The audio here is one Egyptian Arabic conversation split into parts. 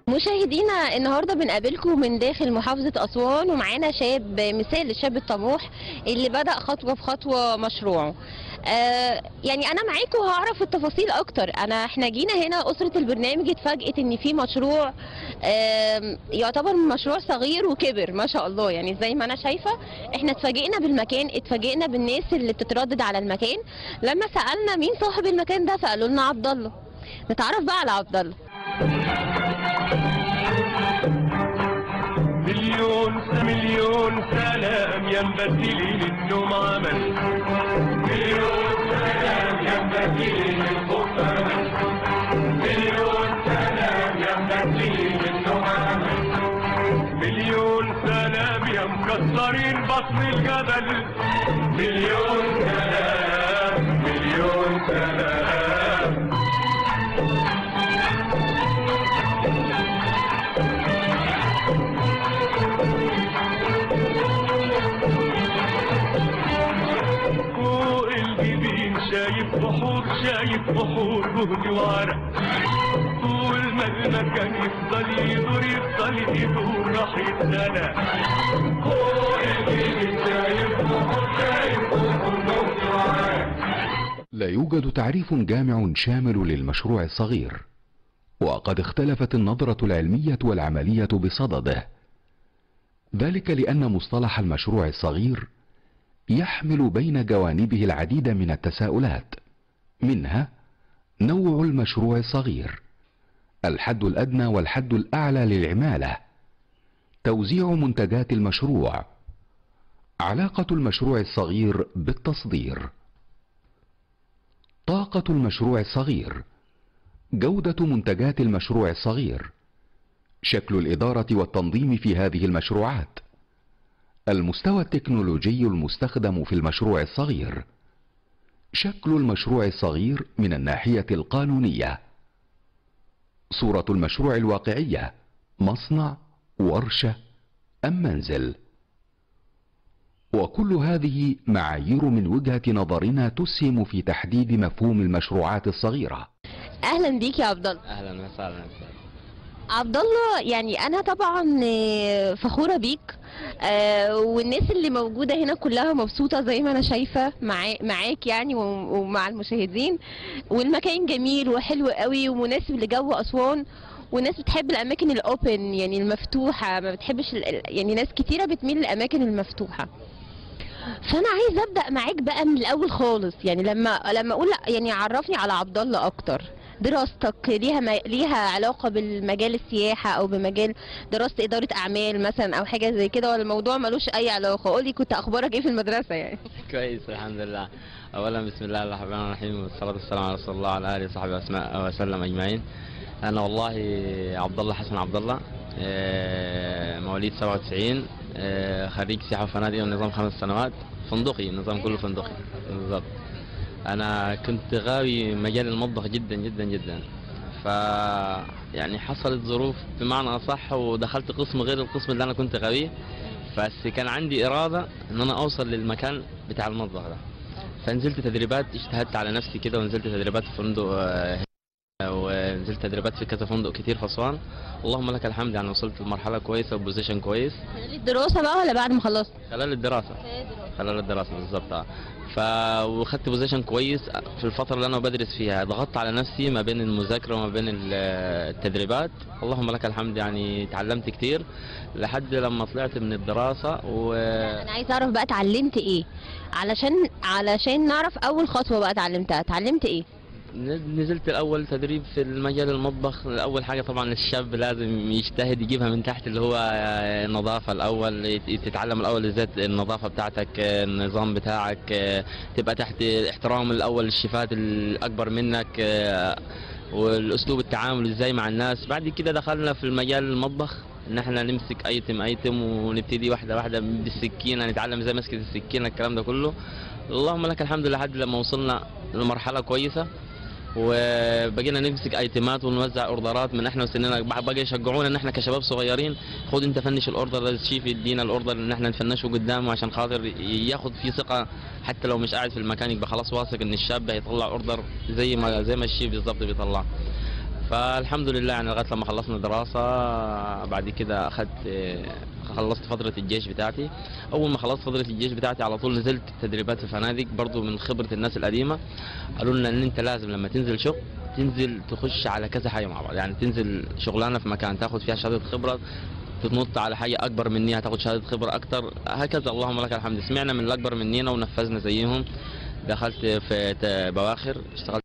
مشاهدينا النهارده بنقابلكم من داخل محافظة أسوان ومعانا شاب مثال للشاب الطموح اللي بدأ خطوة بخطوة مشروعه. آه يعني أنا معاكم وهعرف التفاصيل أكتر، أنا إحنا جينا هنا أسرة البرنامج اتفاجئت إن في مشروع آه يعتبر مشروع صغير وكبر ما شاء الله يعني زي ما أنا شايفة إحنا اتفاجئنا بالمكان، اتفاجئنا بالناس اللي بتتردد على المكان، لما سألنا مين صاحب المكان ده فقالوا لنا عبد الله. نتعرف بقى على عبد الله. مليون مليون سلام يا مبدلين النوم عمل مليون سلام يا مبدلين الخوف امل مليون سلام يا مبدلين النوم عمل مليون سلام يا مكسرين بطن الجبل مليون سلام مليون سلام فوق الجبين شايف بحور شايف بحور جهد وعرق طول ما المكان يفضل يدور يفضل يدور راح يتسنى فوق الجبين شايف بحور شايف بحور جهد وعرق لا يوجد تعريف جامع شامل للمشروع الصغير وقد اختلفت النظرة العلمية والعملية بصدده ذلك لأن مصطلح المشروع الصغير يحمل بين جوانبه العديد من التساؤلات منها نوع المشروع الصغير الحد الأدنى والحد الأعلى للعمالة توزيع منتجات المشروع علاقة المشروع الصغير بالتصدير طاقة المشروع الصغير جودة منتجات المشروع الصغير شكل الإدارة والتنظيم في هذه المشروعات المستوى التكنولوجي المستخدم في المشروع الصغير شكل المشروع الصغير من الناحية القانونية صورة المشروع الواقعية مصنع ورشة أم منزل وكل هذه معايير من وجهة نظرنا تسهم في تحديد مفهوم المشروعات الصغيرة أهلا بيك يا عبد الله. اهلا وسهلا عبد الله يعني انا طبعا آه، فخوره بيك آه، والناس اللي موجوده هنا كلها مبسوطه زي ما انا شايفه معا- معاك يعني وم- ومع المشاهدين والمكان جميل وحلو قوي ومناسب لجو اسوان وناس بتحب الاماكن الاوبن يعني المفتوحه ما بتحبش ال- ال- يعني ناس كتيره بتميل للاماكن المفتوحه فانا عايز ابدا معاك بقى من الاول خالص يعني لما لما اقول يعني عرفني على عبد الله اكتر دراستك ليها ما ليها علاقه بالمجال السياحه او بمجال دراسه اداره اعمال مثلا او حاجه زي كده ولا الموضوع ملوش اي علاقه قولي كنت اخبارك ايه في المدرسه يعني كويس الحمد لله اولا بسم الله الرحمن الرحيم والصلاه والسلام على رسول الله وعلى اله وصحبه واسماء وسلم اجمعين انا والله عبد الله حسن عبد الله آه، مواليد 97 آه، خريج سياحه وفنادق ونظام خمس سنوات فندقي النظام كله فندقي بالضبط انا كنت غاوي مجال المطبخ جدا جدا جدا ف يعني حصلت ظروف بمعنى اصح ودخلت قسم غير القسم اللي انا كنت غاويه بس كان عندي اراده ان انا اوصل للمكان بتاع المطبخ ده فنزلت تدريبات اجتهدت على نفسي كده ونزلت تدريبات في فندق آه، ونزلت تدريبات في كذا فندق كتير في اسوان اللهم لك الحمد يعني وصلت لمرحله كويسه وبوزيشن كويس خلال الدراسه بقى ولا بعد ما خلصت خلال الدراسه خلال الدراسه بالظبط اه ف وخدت بوزيشن كويس في الفتره اللي انا بدرس فيها ضغطت على نفسي ما بين المذاكره وما بين ال- التدريبات اللهم لك الحمد يعني تعلمت كتير لحد لما طلعت من الدراسه و انا عايز اعرف بقى اتعلمت ايه علشان علشان نعرف اول خطوه بقى اتعلمتها اتعلمت ايه نزلت الاول تدريب في المجال المطبخ اول حاجه طبعا الشاب لازم يجتهد يجيبها من تحت اللي هو النظافه الاول يت- تتعلم الاول ازاي النظافه بتاعتك النظام بتاعك تبقى تحت احترام الاول الشيفات الاكبر منك والاسلوب التعامل ازاي مع الناس بعد كده دخلنا في المجال المطبخ ان احنا نمسك ايتم ايتم ونبتدي واحده واحده بالسكينه نتعلم ازاي مسكه السكينه الكلام ده كله اللهم لك الحمد لحد لما وصلنا لمرحله كويسه وبقينا نمسك ايتمات ونوزع اوردرات من احنا وسننا بقى يشجعونا ان احنا كشباب صغيرين خد انت فنش الاوردر ده الشيف يدينا الاوردر ان احنا نفنشه قدامه عشان خاطر ياخد فيه ثقه حتى لو مش قاعد في المكان يبقى خلاص واثق ان الشاب هيطلع اوردر زي ما زي ما الشيف بالظبط بيطلع فالحمد لله يعني لغايه لما خلصنا دراسه بعد كده اخذت خلصت فترة الجيش بتاعتي أول ما خلصت فترة الجيش بتاعتي على طول نزلت تدريبات في فنادق برضو من خبرة الناس القديمة قالوا لنا إن أنت لازم لما تنزل شغل تنزل تخش على كذا حاجة مع بعض يعني تنزل شغلانة في مكان تاخد فيها شهادة خبرة تنط على حاجة أكبر مني هتاخد شهادة خبرة أكتر هكذا اللهم لك الحمد سمعنا من الأكبر مننا ونفذنا زيهم دخلت في ت- بواخر اشتغلت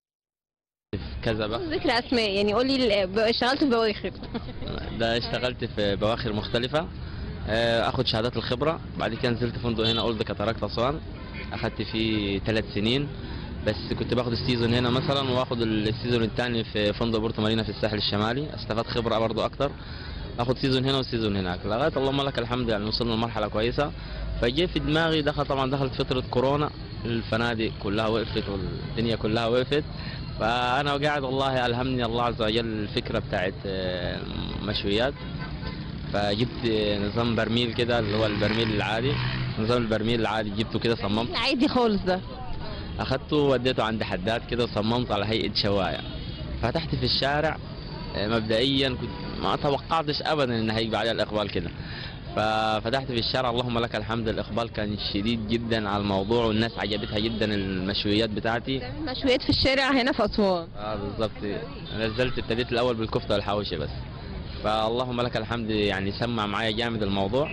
في كذا بقى ذكر اسماء يعني قولي ال- ب- اشتغلت في بواخر ده اشتغلت في بواخر مختلفة آه، اخد شهادات الخبرة بعد كده نزلت فندق هنا اولد كاتاراكت اسوان اخدت فيه ثلاث سنين بس كنت باخد السيزون هنا مثلا واخد السيزون الثاني في فندق بورتو مارينا في الساحل الشمالي استفاد خبرة برضو اكتر اخد سيزون هنا وسيزون هناك لغايه اللهم لك الحمد يعني وصلنا لمرحله كويسه فجي في دماغي دخل طبعا دخلت فتره كورونا الفنادق كلها وقفت والدنيا كلها وقفت فانا قاعد والله الهمني الله عز وجل الفكره بتاعت آه، مشويات فجبت نظام برميل كده اللي هو البرميل العادي نظام البرميل العادي جبته كده صممت العادي خالص ده اخدته وديته عند حداد كده وصممت على هيئه شوايه فتحت في الشارع آه، مبدئيا كنت ما توقعتش ابدا ان هيبقى عليها الاقبال كده ففتحت في الشارع اللهم لك الحمد الاقبال كان شديد جدا على الموضوع والناس عجبتها جدا المشويات بتاعتي بتعمل مشويات في الشارع هنا في اسوان اه بالظبط نزلت ابتديت الاول بالكفته والحواوشي بس فاللهم لك الحمد يعني سمع معايا جامد الموضوع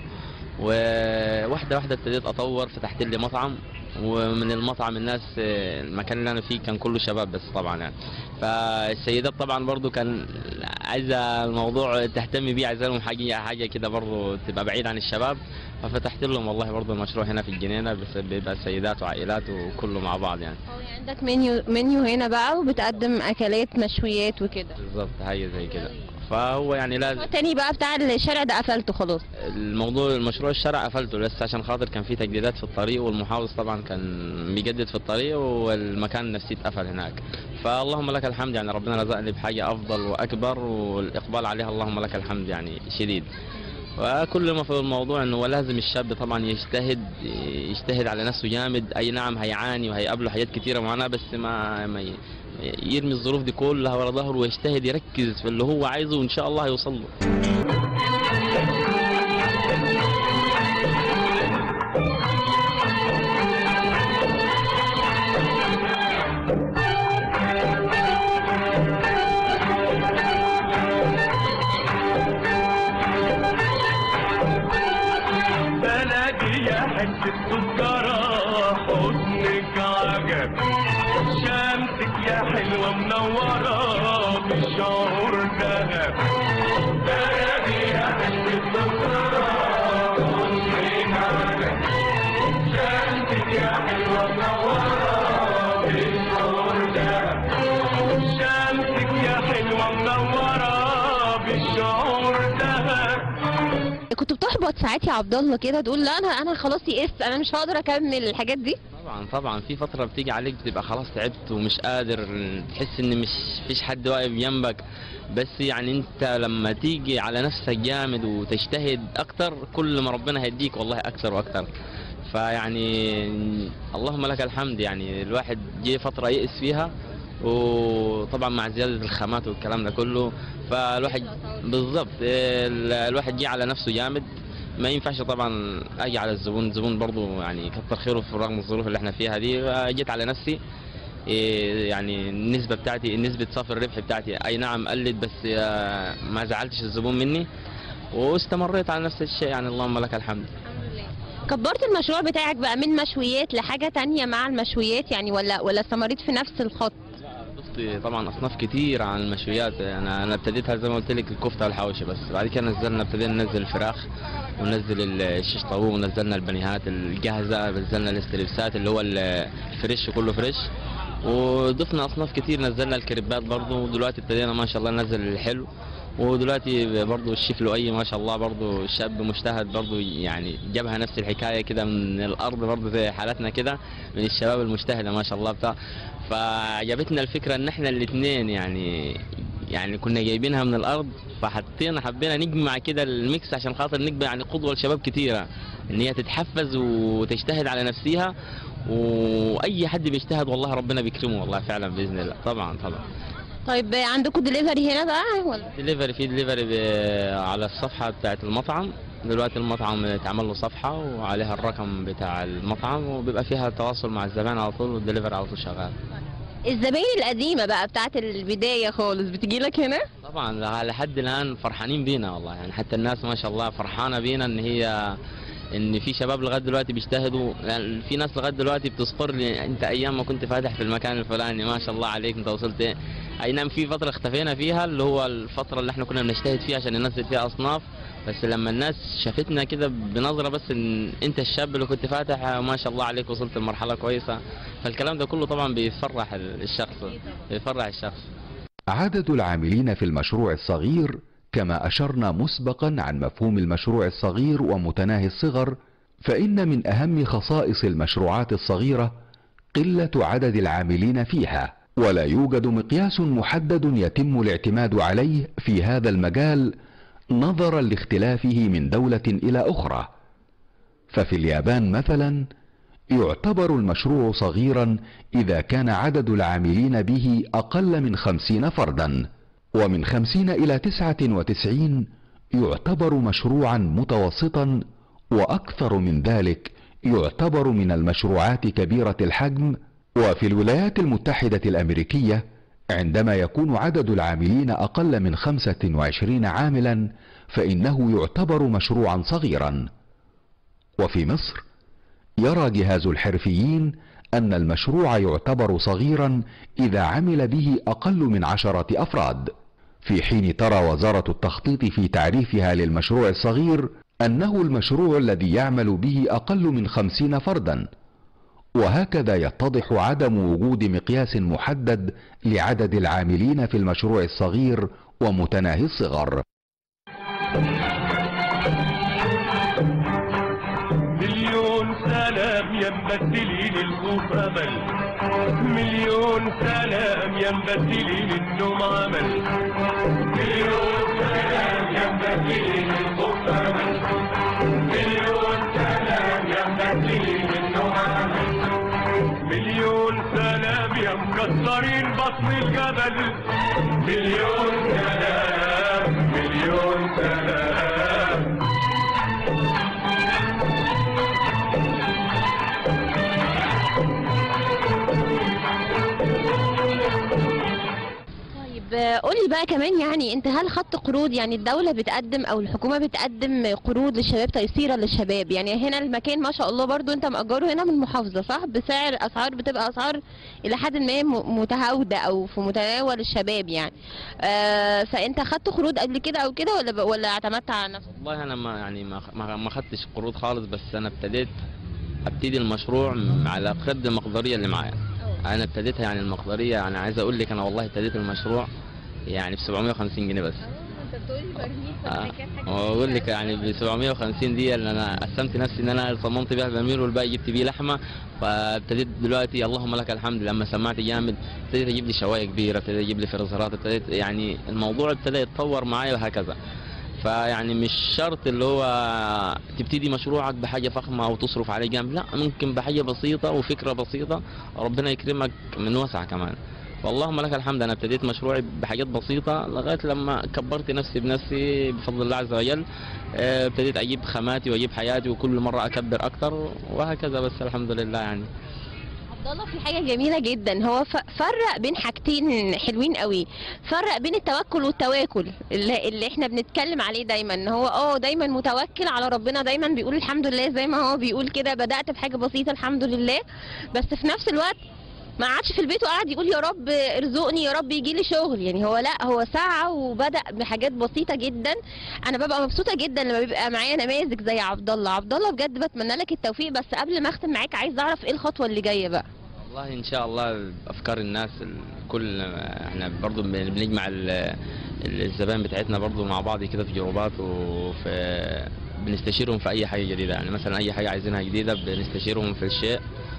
وواحده واحده ابتديت اطور فتحت لي مطعم ومن المطعم الناس آه، المكان اللي انا فيه كان كله شباب بس طبعا يعني فالسيدات طبعا برضو كان عايزه الموضوع تهتم بيه عايزه لهم حاجه حاجه كده برضو تبقى بعيد عن الشباب ففتحت لهم والله برضو المشروع هنا في الجنينه بس بيبقى سيدات وعائلات وكله مع بعض يعني اه يعني عندك منيو منيو هنا بقى وبتقدم اكلات مشويات وكده بالظبط حاجه زي كده فهو يعني لازم التاني بقى بتاع الشارع ده قفلته خلاص الموضوع المشروع الشارع قفلته لسه عشان خاطر كان في تجديدات في الطريق والمحافظ طبعا كان بيجدد في الطريق والمكان نفسه اتقفل هناك فاللهم لك الحمد يعني ربنا رزقني بحاجه افضل واكبر والاقبال عليها اللهم لك الحمد يعني شديد وكل ما في الموضوع انه هو لازم الشاب طبعا يجتهد يجتهد على نفسه جامد اي نعم هيعاني وهيقابله حاجات كتيره معانا بس ما, ما ي- يرمي الظروف دي كلها ورا ظهره ويجتهد يركز في اللي هو عايزه وان شاء الله هيوصل له بلدي يا حتة سكرة حضنك عجب شمسك يا حلوة منورة بالشعور دهب بلدي يا حتة سكرة حضنك عجب شمسك يا حلوة منورة بالشعور دهب شمسك يا حلوة منورة بالشعور دهب كنت بتحبط ساعات يا عبد الله كده تقول لا انا انا خلاص يئست انا مش هقدر اكمل الحاجات دي طبعا طبعا في فترة بتيجي عليك بتبقى خلاص تعبت ومش قادر تحس ان مش فيش حد واقف جنبك بس يعني انت لما تيجي على نفسك جامد وتجتهد اكتر كل ما ربنا هيديك والله اكتر واكتر فيعني اللهم لك الحمد يعني الواحد جه فترة يئس فيها وطبعا مع زيادة الخامات والكلام ده كله فالواحد بالظبط ال- الواحد جه على نفسه جامد ما ينفعش طبعا اجي على الزبون الزبون برضو يعني كتر خيره في رغم الظروف اللي احنا فيها دي جيت على نفسي إيه يعني النسبة بتاعتي نسبة صافي الربح بتاعتي اي نعم قلت بس آه، ما زعلتش الزبون مني واستمريت على نفس الشيء يعني اللهم لك الحمد كبرت المشروع بتاعك بقى من مشويات لحاجة تانية مع المشويات يعني ولا ولا استمريت في نفس الخط ضفت طبعا اصناف كتير عن المشويات انا انا ابتديتها زي ما قلت لك الكفته والحواوشي بس بعد كده نزلنا ابتدينا ننزل الفراخ وننزل الشيش طاووق ونزلنا البنيهات الجاهزه نزلنا الاستريبسات اللي هو الفريش كله فريش وضفنا اصناف كتير نزلنا الكريبات برضو ودلوقتي ابتدينا ما شاء الله ننزل الحلو ودلوقتي برضو الشيف لؤي ما شاء الله برضو شاب مجتهد برضو يعني جابها نفس الحكايه كده من الارض برضو زي حالتنا كده من الشباب المجتهده ما شاء الله بتاع فعجبتنا الفكره ان احنا الاثنين يعني يعني كنا جايبينها من الارض فحطينا حبينا نجمع كده الميكس عشان خاطر نجمع يعني قدوه لشباب كتيره ان هي تتحفز وتجتهد على نفسها واي حد بيجتهد والله ربنا بيكرمه والله فعلا باذن الله طبعا طبعا طيب عندكم دليفري هنا بقى ولا دليفري في دليفري ب- على الصفحة بتاعت المطعم دلوقتي المطعم اتعمل له صفحة وعليها الرقم بتاع المطعم وبيبقى فيها تواصل مع الزبائن على طول والدليفري على طول شغال الزباين القديمه بقى بتاعت البدايه خالص بتجي لك هنا طبعا لحد الان فرحانين بينا والله يعني حتى الناس ما شاء الله فرحانه بينا ان هي ان في شباب لغايه دلوقتي بيجتهدوا يعني في ناس لغايه دلوقتي بتذكر لي انت ايام ما كنت فاتح في المكان الفلاني ما شاء الله عليك انت وصلت إيه. اي نعم في فتره اختفينا فيها اللي هو الفتره اللي احنا كنا بنجتهد فيها عشان ننزل فيها اصناف بس لما الناس شافتنا كده بنظره بس ان انت الشاب اللي كنت فاتح ما شاء الله عليك وصلت لمرحله كويسه فالكلام ده كله طبعا بيفرح الشخص بيفرح الشخص عدد العاملين في المشروع الصغير كما أشرنا مسبقا عن مفهوم المشروع الصغير ومتناهي الصغر فإن من أهم خصائص المشروعات الصغيرة قلة عدد العاملين فيها ولا يوجد مقياس محدد يتم الاعتماد عليه في هذا المجال نظرا لاختلافه من دولة إلى أخرى ففي اليابان مثلا يعتبر المشروع صغيرا إذا كان عدد العاملين به أقل من خمسين فردا ومن خمسين إلى تسعة وتسعين يعتبر مشروعا متوسطا وأكثر من ذلك يعتبر من المشروعات كبيرة الحجم وفي الولايات المتحدة الأمريكية عندما يكون عدد العاملين أقل من خمسة وعشرين عاملا فإنه يعتبر مشروعا صغيرا وفي مصر يرى جهاز الحرفيين أن المشروع يعتبر صغيرا إذا عمل به أقل من عشرة أفراد في حين ترى وزارة التخطيط في تعريفها للمشروع الصغير أنه المشروع الذي يعمل به أقل من خمسين فردا وهكذا يتضح عدم وجود مقياس محدد لعدد العاملين في المشروع الصغير ومتناهي الصغر مليون سلام يا مبدلين الخوف امل مليون سلام يا مبدلين النوم عمل مليون سلام يا مبدلين الخوف امل مليون سلام يا مبدلين النوم عمل مليون سلام يا مكسرين بطن الجبل مليون سلام مليون سلام طيب آه، قولي بقى كمان يعني انت هل خدت قروض يعني الدولة بتقدم او الحكومة بتقدم قروض للشباب تيسيرا للشباب يعني هنا المكان ما شاء الله برضو انت مأجره هنا من المحافظة صح بسعر اسعار بتبقى اسعار الى حد ما م- متهاودة او في متناول الشباب يعني آه فانت خدت قروض قبل كده او كده ولا ب- ولا اعتمدت على نفسك والله انا ما يعني ما ما ما خدتش قروض خالص بس انا ابتديت ابتدي المشروع م- على قد المقداريه اللي معايا انا ابتديتها يعني المقداريه يعني عايز اقول لك انا والله ابتديت المشروع يعني ب 750 جنيه بس انت بتقولي برميل آه، واقول لك يعني ب 750 دي اللي انا قسمت نفسي ان انا صممت بيها برميل والباقي جبت بيه لحمه فابتديت دلوقتي اللهم لك الحمد لما سمعت جامد ابتديت اجيب لي شوايه كبيره ابتديت اجيب لي فريزرات ابتديت يعني الموضوع ابتدى يتطور معايا وهكذا فيعني مش شرط اللي هو تبتدي مشروعك بحاجه فخمه او تصرف عليه جامد لا ممكن بحاجه بسيطه وفكره بسيطه ربنا يكرمك من وسع كمان واللهم لك الحمد انا ابتديت مشروعي بحاجات بسيطه لغايه لما كبرت نفسي بنفسي بفضل الله عز وجل آه، ابتديت اجيب خاماتي واجيب حياتي وكل مره اكبر اكتر وهكذا بس الحمد لله يعني عبد الله في حاجه جميله جدا هو ف- فرق بين حاجتين حلوين قوي فرق بين التوكل والتواكل اللي, اللي احنا بنتكلم عليه دايما ان هو اه دايما متوكل على ربنا دايما بيقول الحمد لله زي ما هو بيقول كده بدات بحاجه بسيطه الحمد لله بس في نفس الوقت ما قعدش في البيت وقعد يقول يا رب ارزقني يا رب يجي لي شغل يعني هو لا هو سعى وبدا بحاجات بسيطه جدا انا ببقى مبسوطه جدا لما بيبقى معايا نماذج زي عبد الله عبد الله بجد بتمنى لك التوفيق بس قبل ما اختم معاك عايز اعرف ايه الخطوه اللي جايه بقى والله ان شاء الله افكار الناس الكل احنا برضو بن- بنجمع ال- الزبائن بتاعتنا برضو مع بعض كده في جروبات وفي بنستشيرهم في اي حاجه جديده يعني مثلا اي حاجه عايزينها جديده بنستشيرهم في الشيء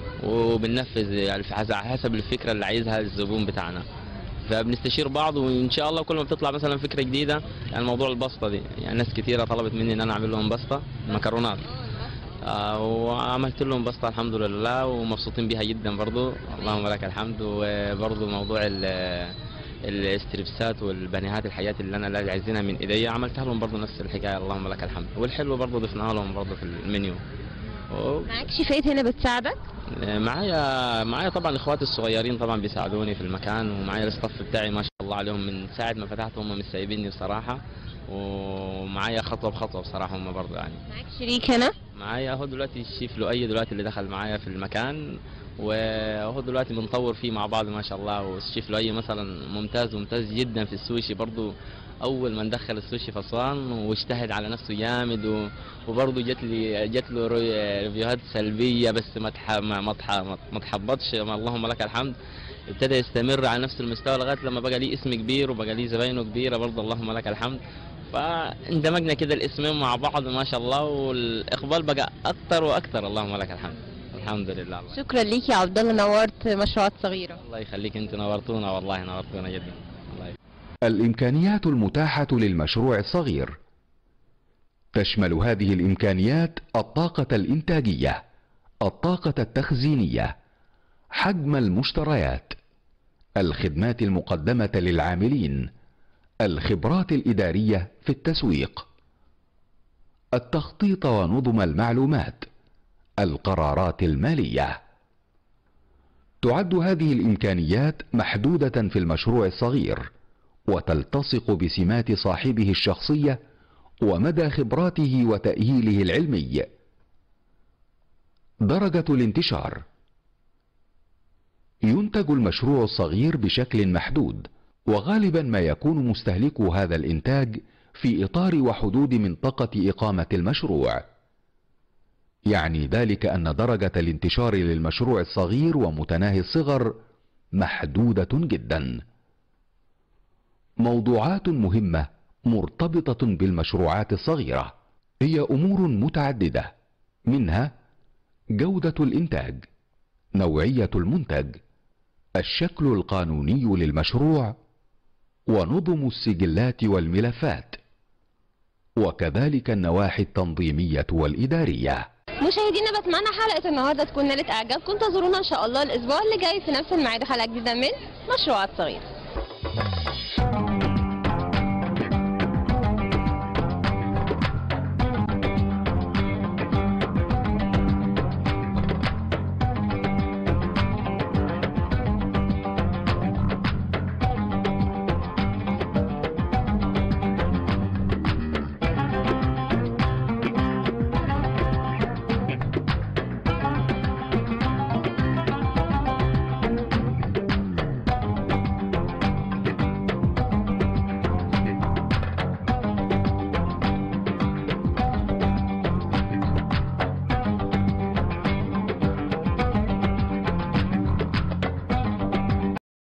وبننفذ يعني في حسب- على حسب الفكره اللي عايزها الزبون بتاعنا فبنستشير بعض وان شاء الله كل ما بتطلع مثلا فكره جديده يعني موضوع البسطه دي يعني ناس كتيره طلبت مني ان انا اعمل لهم بسطه مكرونات آه، وعملت لهم بسطة الحمد لله ومبسوطين بيها جدا برضو اللهم لك الحمد وبرضو موضوع ال- الاستريبسات والبانيهات الحاجات اللي انا اللي عايزينها من ايديا عملتها لهم برضه نفس الحكايه اللهم لك الحمد والحلو برضه ضفناها لهم برضه في المنيو و- معاك شيفات هنا بتساعدك معايا معايا طبعا اخواتي الصغيرين طبعا بيساعدوني في المكان ومعايا الستاف بتاعي ما شاء الله عليهم من ساعه ما فتحت هم مش سايبيني بصراحه ومعايا خطوه بخطوه بصراحه هم برضه يعني معاك شريك هنا معايا اهو دلوقتي الشيف لؤي دلوقتي اللي دخل معايا في المكان وهو دلوقتي بنطور فيه مع بعض ما شاء الله والشيف لؤي مثلا ممتاز ممتاز جدا في السوشي برضو اول ما ندخل السوشي في اسوان واجتهد على نفسه جامد و- وبرضه جت لي جت له ري- ريفيوهات سلبيه بس ما تح- ما ما تح- ما تحبطش اللهم لك الحمد ابتدى يستمر على نفس المستوى لغايه لما بقى ليه اسم كبير وبقى ليه زباينه كبيره برضه اللهم لك الحمد فاندمجنا كده الاسمين مع بعض ما شاء الله والاقبال بقى اكتر واكتر اللهم لك الحمد الحمد لله الله, شكرا ليك يا عبد الله نورت مشروعات صغيره الله يخليك انت نورتونا والله نورتونا جدا الله يخليك. الإمكانيات المتاحة للمشروع الصغير تشمل هذه الإمكانيات الطاقة الإنتاجية، الطاقة التخزينية، حجم المشتريات، الخدمات المقدمة للعاملين، الخبرات الإدارية في التسويق، التخطيط ونظم المعلومات، القرارات المالية. تعد هذه الإمكانيات محدودة في المشروع الصغير. وتلتصق بسمات صاحبه الشخصيه ومدى خبراته وتاهيله العلمي درجه الانتشار ينتج المشروع الصغير بشكل محدود وغالبا ما يكون مستهلكو هذا الانتاج في اطار وحدود منطقه اقامه المشروع يعني ذلك ان درجه الانتشار للمشروع الصغير ومتناهي الصغر محدوده جدا موضوعات مهمة مرتبطة بالمشروعات الصغيرة هي أمور متعددة منها جودة الإنتاج، نوعية المنتج، الشكل القانوني للمشروع، ونظم السجلات والملفات، وكذلك النواحي التنظيمية والإدارية. مشاهدينا بتمنى حلقه النهارده تكون نالت اعجابكم انتظرونا ان شاء الله الاسبوع اللي جاي في نفس الميعاد حلقه جديده من مشروعات صغيره